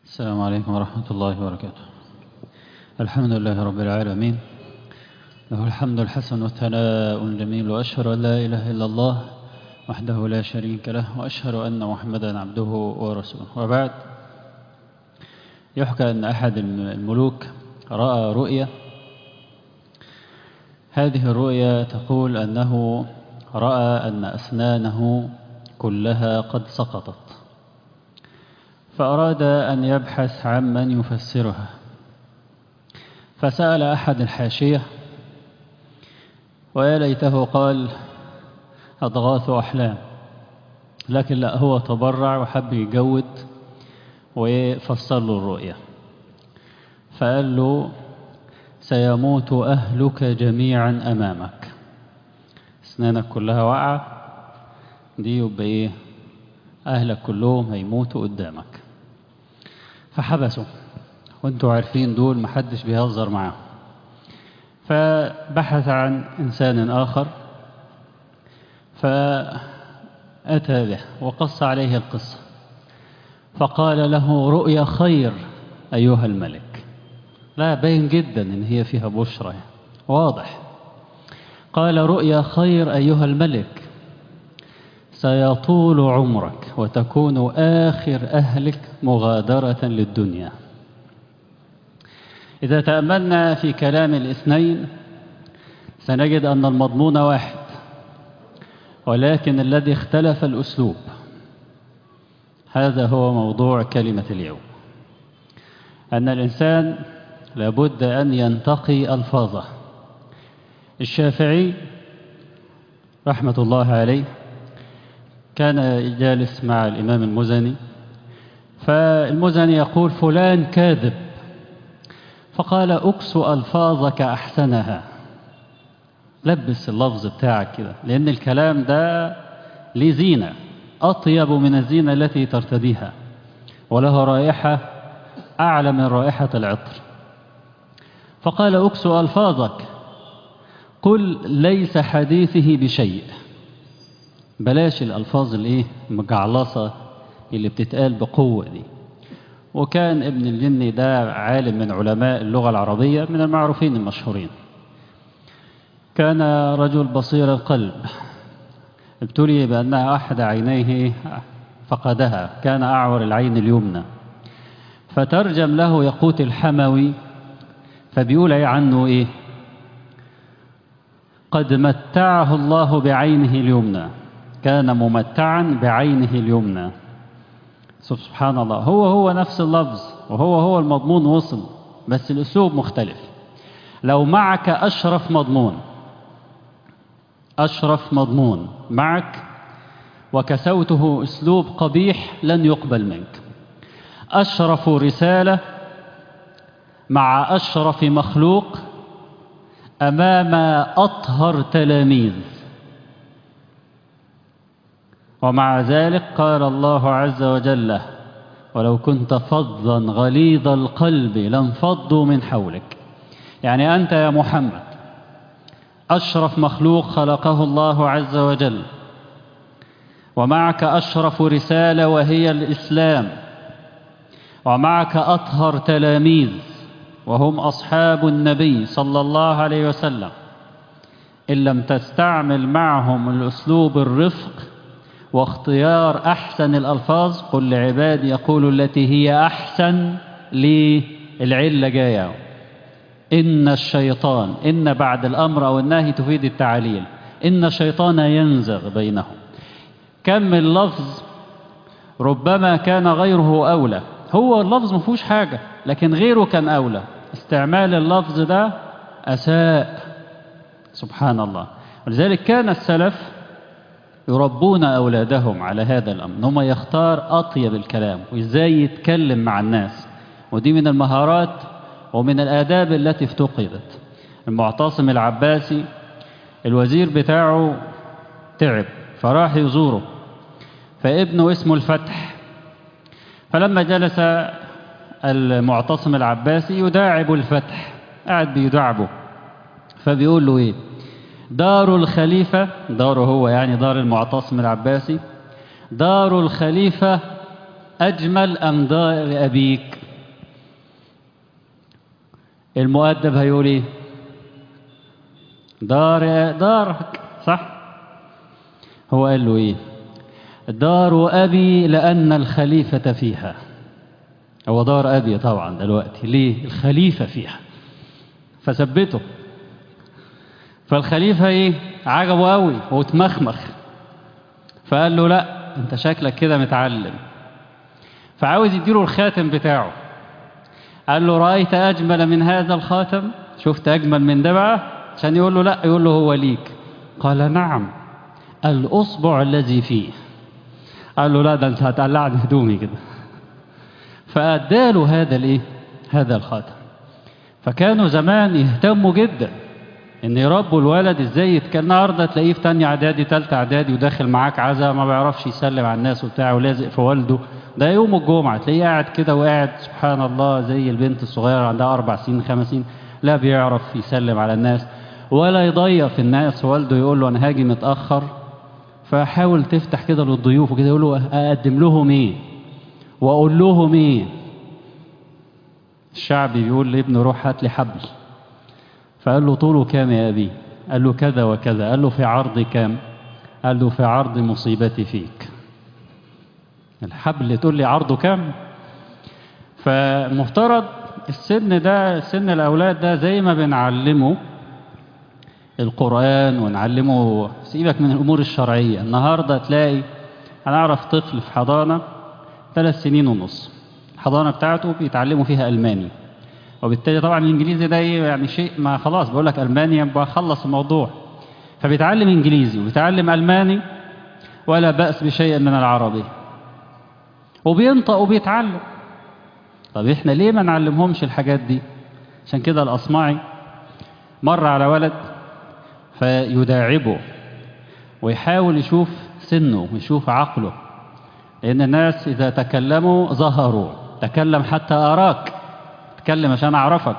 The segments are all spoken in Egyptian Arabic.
السلام عليكم ورحمة الله وبركاته الحمد لله رب العالمين له الحمد الحسن والثناء الجميل وأشهد أن لا إله إلا الله وحده لا شريك له وأشهد أن محمدا عبده ورسوله وبعد يحكى أن أحد الملوك رأى رؤيا هذه الرؤيا تقول أنه رأى أن أسنانه كلها قد سقطت فأراد أن يبحث عمن يفسرها فسأل أحد الحاشية ويا ليته قال أضغاث أحلام لكن لا هو تبرع وحب يجود وفسر له الرؤيا فقال له سيموت أهلك جميعا أمامك أسنانك كلها واقعة دي يبقى إيه أهلك كلهم هيموتوا قدامك فحبسوا وانتوا عارفين دول محدش بيهزر معاهم فبحث عن إنسان آخر فأتى به وقص عليه القصة فقال له رؤيا خير أيها الملك لا باين جدا إن هي فيها بشرى واضح قال رؤيا خير أيها الملك سيطول عمرك وتكون آخر أهلك مغادرة للدنيا إذا تأملنا في كلام الاثنين سنجد أن المضمون واحد ولكن الذي اختلف الأسلوب هذا هو موضوع كلمة اليوم أن الإنسان لابد أن ينتقي ألفاظه الشافعي رحمة الله عليه كان جالس مع الإمام المزني فالمزني يقول فلان كاذب فقال أكس ألفاظك أحسنها لبس اللفظ بتاعك كده لأن الكلام ده ليه زينة أطيب من الزينة التي ترتديها وله رائحة أعلى من رائحة العطر فقال أكس ألفاظك قل ليس حديثه بشيء بلاش الألفاظ الايه المجعلصة اللي بتتقال بقوة دي وكان ابن الجني ده عالم من علماء اللغة العربية من المعروفين المشهورين كان رجل بصير القلب ابتلي بأنها أحد عينيه فقدها كان أعور العين اليمنى فترجم له يقوت الحموي فبيقول عنه إيه قد متعه الله بعينه اليمنى كان ممتعا بعينه اليمنى سبحان الله هو هو نفس اللفظ وهو هو المضمون وصل بس الأسلوب مختلف لو معك أشرف مضمون أشرف مضمون معك وكسوته أسلوب قبيح لن يقبل منك أشرف رسالة مع أشرف مخلوق أمام أطهر تلاميذ ومع ذلك قال الله عز وجل ولو كنت فظا غليظ القلب لانفضوا من حولك يعني أنت يا محمد أشرف مخلوق خلقه الله عز وجل ومعك أشرف رسالة وهي الإسلام ومعك أطهر تلاميذ وهم أصحاب النبي صلى الله عليه وسلم إن لم تستعمل معهم الأسلوب الرفق واختيار أحسن الألفاظ قل لعبادي يقولوا التي هي أحسن للعلة جاية إن الشيطان إن بعد الأمر أو النهي تفيد التعليل إن الشيطان ينزغ بينهم كم اللفظ ربما كان غيره أولى هو اللفظ ما فيهوش حاجة لكن غيره كان أولى استعمال اللفظ ده أساء سبحان الله ولذلك كان السلف يربون أولادهم على هذا الأمر هم يختار أطيب الكلام وإزاي يتكلم مع الناس ودي من المهارات ومن الآداب التي افتقدت المعتصم العباسي الوزير بتاعه تعب فراح يزوره فابنه اسمه الفتح فلما جلس المعتصم العباسي يداعب الفتح قاعد بيداعبه فبيقول له ايه دار الخليفة داره هو يعني دار المعتصم العباسي دار الخليفة أجمل أم دار أبيك المؤدب هيقول ايه دار دارك صح هو قال له ايه دار ابي لان الخليفه فيها هو دار ابي طبعا دلوقتي ليه الخليفه فيها فثبته فالخليفه ايه عجبه قوي واتمخمخ فقال له لا انت شكلك كده متعلم فعاوز يديله الخاتم بتاعه قال له رأيت أجمل من هذا الخاتم شفت أجمل من ده بقى عشان يقول له لا يقول له هو ليك قال نعم الأصبع الذي فيه قال له لا ده انت هتقلعني هدومي كده فأداله هذا الايه هذا الخاتم فكانوا زمان يهتموا جدا ان يربوا الولد ازاي يتكلم النهارده تلاقيه في تانية اعدادي تالتة اعدادي وداخل معاك عزا ما بيعرفش يسلم على الناس وبتاع ولازق في والده ده يوم الجمعة تلاقيه قاعد كده وقاعد سبحان الله زي البنت الصغيرة عندها أربع سنين خمس سنين لا بيعرف يسلم على الناس ولا يضيف الناس والده يقول له أنا هاجي متأخر فحاول تفتح كده للضيوف وكده يقول له أقدم لهم إيه وأقول لهم إيه الشعبي بيقول لابنه روح هات لي حبل فقال له طوله كام يا أبي قال له كذا وكذا قال له في عرض كام قال له في عرض مصيبتي فيك الحبل تقول لي عرضه كام فمفترض السن ده سن الأولاد ده زي ما بنعلمه القرآن ونعلمه سيبك من الأمور الشرعية النهاردة تلاقي أنا أعرف طفل في حضانة ثلاث سنين ونص الحضانة بتاعته بيتعلموا فيها ألماني وبالتالي طبعا الإنجليزي ده يعني شيء ما خلاص بقول لك ألماني يبقى خلص الموضوع فبيتعلم إنجليزي وبيتعلم ألماني ولا بأس بشيء من العربي وبينطق وبيتعلم طب احنا ليه ما نعلمهمش الحاجات دي عشان كده الأصمعي مر على ولد فيداعبه ويحاول يشوف سنه ويشوف عقله لأن الناس إذا تكلموا ظهروا تكلم حتى أراك تكلم عشان أعرفك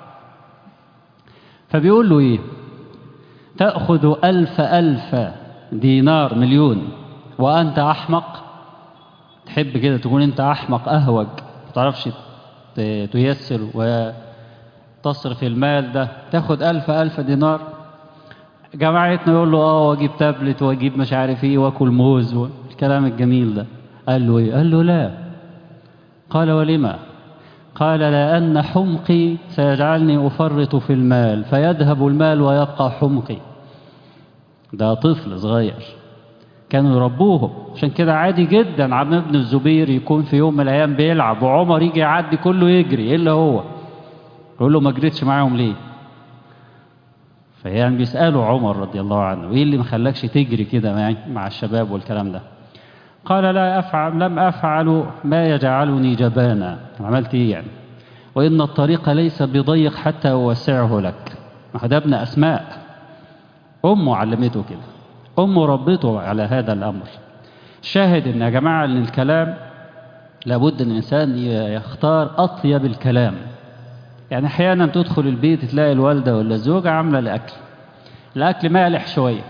فبيقول له إيه تأخذ ألف ألف دينار مليون وأنت أحمق تحب كده تكون أنت أحمق أهوج ما تعرفش تيسر وتصرف المال ده تاخد ألف ألف دينار جماعتنا يقول له اه واجيب تابلت واجيب مش عارف ايه واكل موز والكلام الجميل ده قال له ايه قال له لا قال ولما قال لأن حمقي سيجعلني أفرط في المال فيذهب المال ويبقى حمقي ده طفل صغير كانوا يربوهم عشان كده عادي جدا عم ابن الزبير يكون في يوم من الأيام بيلعب وعمر يجي يعدي كله يجري إلا هو يقول له ما جريتش معاهم ليه فيعني بيسألوا عمر رضي الله عنه ايه اللي ما خلاكش تجري كده مع الشباب والكلام ده قال لا أفعل لم أفعل ما يجعلني جبانا عملت ايه يعني وإن الطريق ليس بضيق حتى أوسعه لك ما ده ابن أسماء أمه علمته كده أمه ربته على هذا الأمر شاهد إن يا جماعة إن الكلام لابد إن الإنسان يختار أطيب الكلام يعني أحيانا تدخل البيت تلاقي الوالدة ولا الزوجة عاملة الأكل الأكل مالح شوية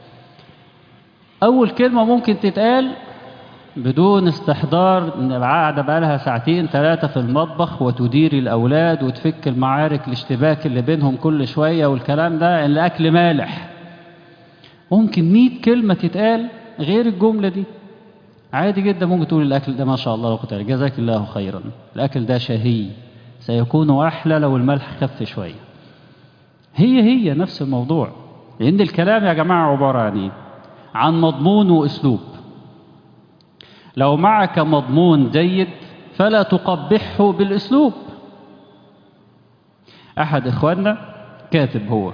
أول كلمة ممكن تتقال بدون استحضار قاعدة بقى لها ساعتين ثلاثة في المطبخ وتدير الأولاد وتفك المعارك الاشتباك اللي بينهم كل شوية والكلام ده الأكل مالح ممكن مئة كلمة تتقال غير الجملة دي عادي جدا ممكن تقول الأكل ده ما شاء الله قلت جزاك الله خيرا الأكل ده شهي سيكون أحلى لو الملح خف شوية هي هي نفس الموضوع لأن الكلام يا جماعة عبارة عن إيه؟ عن مضمون وأسلوب لو معك مضمون جيد فلا تقبحه بالأسلوب أحد إخواننا كاتب هو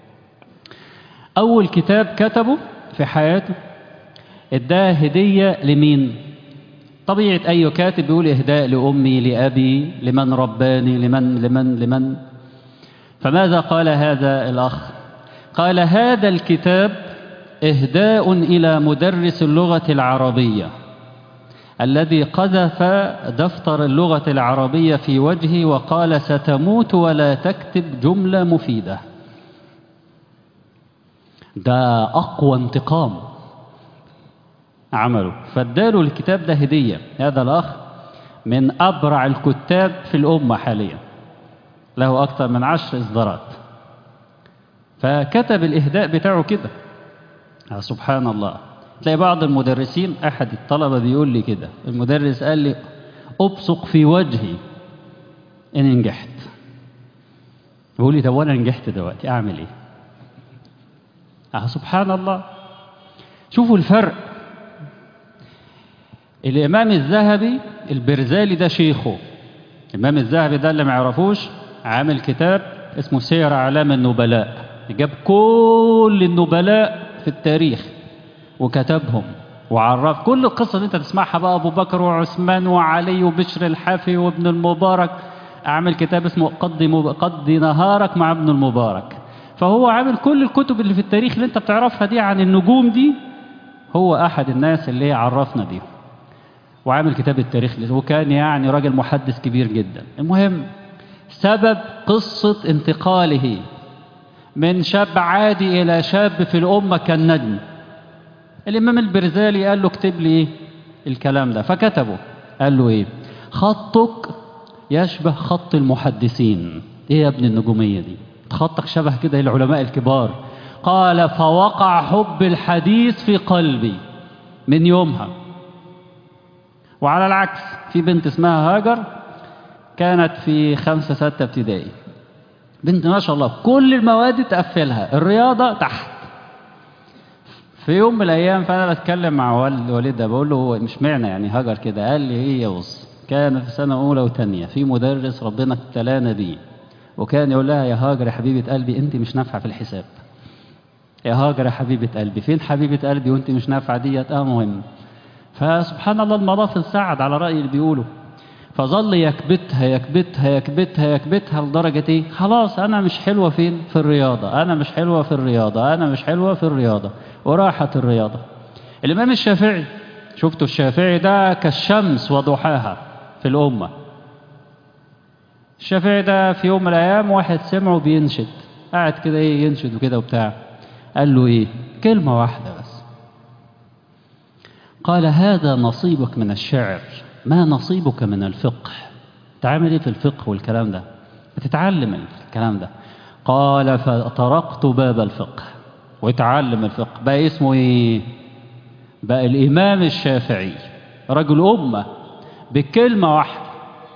أول كتاب كتبه في حياته اداه هدية لمين طبيعة أي كاتب بيقول إهداء لأمي لأبي لمن رباني لمن لمن لمن فماذا قال هذا الأخ قال هذا الكتاب إهداء إلى مدرس اللغة العربية الذي قذف دفتر اللغة العربية في وجهي وقال ستموت ولا تكتب جملة مفيدة ده أقوى انتقام عمله فاداله الكتاب ده هدية هذا الأخ من أبرع الكتاب في الأمة حاليا له أكثر من عشر إصدارات فكتب الإهداء بتاعه كده آه سبحان الله تلاقي بعض المدرسين أحد الطلبة بيقول لي كده المدرس قال لي أبصق في وجهي إن نجحت بيقول لي طب وأنا نجحت دلوقتي أعمل إيه؟ آه سبحان الله شوفوا الفرق الإمام الذهبي البرزالي ده شيخه الإمام الذهبي ده اللي ما يعرفوش عامل كتاب اسمه سير أعلام النبلاء جاب كل النبلاء في التاريخ وكتبهم وعرف كل القصة اللي انت تسمعها بقى أبو بكر وعثمان وعلي وبشر الحافي وابن المبارك عامل كتاب اسمه قضي, مب... قضي نهارك مع ابن المبارك فهو عامل كل الكتب اللي في التاريخ اللي انت بتعرفها دي عن النجوم دي هو أحد الناس اللي عرفنا بيهم وعامل كتاب التاريخ وكان يعني راجل محدث كبير جدا المهم سبب قصة انتقاله من شاب عادي إلى شاب في الأمة كالنجم الإمام البرزالي قال له اكتب لي إيه الكلام ده فكتبه قال له إيه خطك يشبه خط المحدثين إيه يا ابن النجومية دي خطك شبه كده العلماء الكبار قال فوقع حب الحديث في قلبي من يومها وعلى العكس في بنت اسمها هاجر كانت في خمسة ستة ابتدائي بنت ما شاء الله كل المواد تقفلها الرياضة تحت في يوم من الأيام فأنا بتكلم مع والد والدها بقول له هو مش معنى يعني هاجر كده قال لي إيه يا بص كان في سنة أولى وثانية في مدرس ربنا ابتلانا بيه وكان يقول لها يا هاجر يا حبيبة قلبي أنت مش نافعة في الحساب يا هاجر يا حبيبة قلبي فين حبيبة قلبي وأنت مش نافعة ديت أه مهم فسبحان الله المضاف ساعد على رأي اللي بيقوله فظل يكبتها يكبتها يكبتها يكبتها لدرجة ايه خلاص انا مش حلوة فين في الرياضة انا مش حلوة في الرياضة انا مش حلوة في الرياضة وراحت الرياضة الامام الشافعي شفتوا الشافعي ده كالشمس وضحاها في الامة الشافعي ده في يوم من الايام واحد سمعه بينشد قاعد كده ايه ينشد وكده وبتاع قال له ايه كلمة واحدة بس قال هذا نصيبك من الشعر ما نصيبك من الفقه تعمل ايه في الفقه والكلام ده بتتعلم الكلام ده قال فطرقت باب الفقه وتعلم الفقه بقى اسمه ايه بقى الامام الشافعي رجل امه بكلمه واحده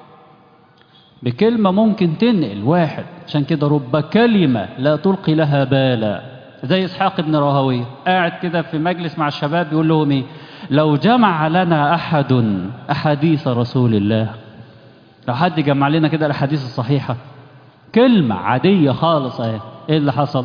بكلمه ممكن تنقل واحد عشان كده رب كلمه لا تلقي لها بالا زي اسحاق بن راهويه قاعد كده في مجلس مع الشباب بيقول لهم ايه لو جمع لنا أحد أحاديث رسول الله لو حد جمع لنا كده الأحاديث الصحيحة كلمة عادية خالص اهي ايه اللي حصل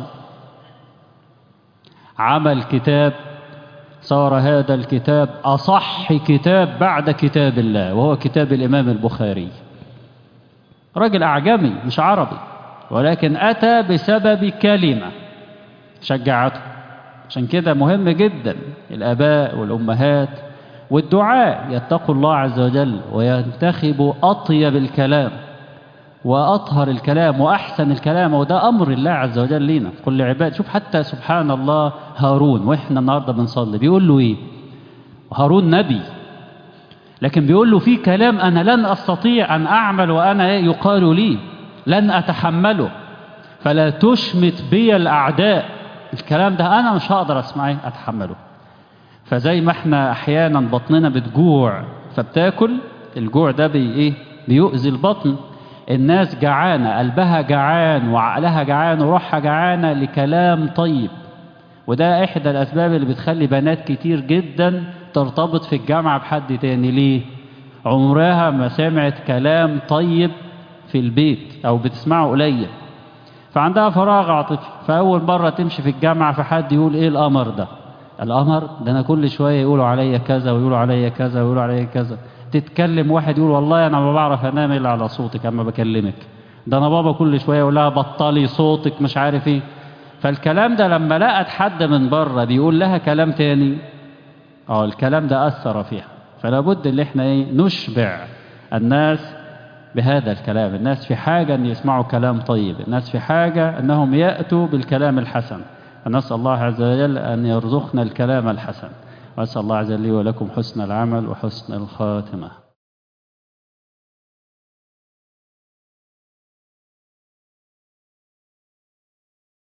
عمل كتاب صار هذا الكتاب أصح كتاب بعد كتاب الله وهو كتاب الإمام البخاري راجل أعجمي مش عربي ولكن أتى بسبب كلمة شجعته عشان كده مهم جدا الآباء والأمهات والدعاء يتقوا الله عز وجل وينتخبوا أطيب الكلام وأطهر الكلام وأحسن الكلام وده أمر الله عز وجل لينا كل عباد شوف حتى سبحان الله هارون وإحنا النهاردة بنصلي بيقول له إيه هارون نبي لكن بيقول له في كلام أنا لن أستطيع أن أعمل وأنا يقال لي لن أتحمله فلا تشمت بي الأعداء الكلام ده أنا مش هقدر أسمعه أتحمله فزي ما احنا أحيانا بطننا بتجوع فبتاكل الجوع ده بي إيه بيؤذي البطن الناس جعانة قلبها جعان وعقلها جعان وروحها جعانة لكلام طيب وده إحدى الأسباب اللي بتخلي بنات كتير جدا ترتبط في الجامعة بحد تاني ليه عمرها ما سمعت كلام طيب في البيت أو بتسمعه قليل فعندها فراغ عاطفي فأول مرة تمشي في الجامعة فحد يقول إيه القمر ده القمر ده أنا كل شوية يقولوا عليا كذا ويقولوا عليا كذا ويقولوا عليا كذا تتكلم واحد يقول والله أنا ما بعرف أنام إلا على صوتك أما بكلمك ده أنا بابا كل شوية يقول لها بطلي صوتك مش عارف إيه فالكلام ده لما لقت حد من بره بيقول لها كلام تاني اه الكلام ده أثر فيها فلا بد ان احنا ايه نشبع الناس بهذا الكلام الناس في حاجة أن يسمعوا كلام طيب الناس في حاجة أنهم يأتوا بالكلام الحسن فنسأل الله عز وجل أن يرزقنا الكلام الحسن وأسأل الله عز وجل لي ولكم حسن العمل وحسن الخاتمة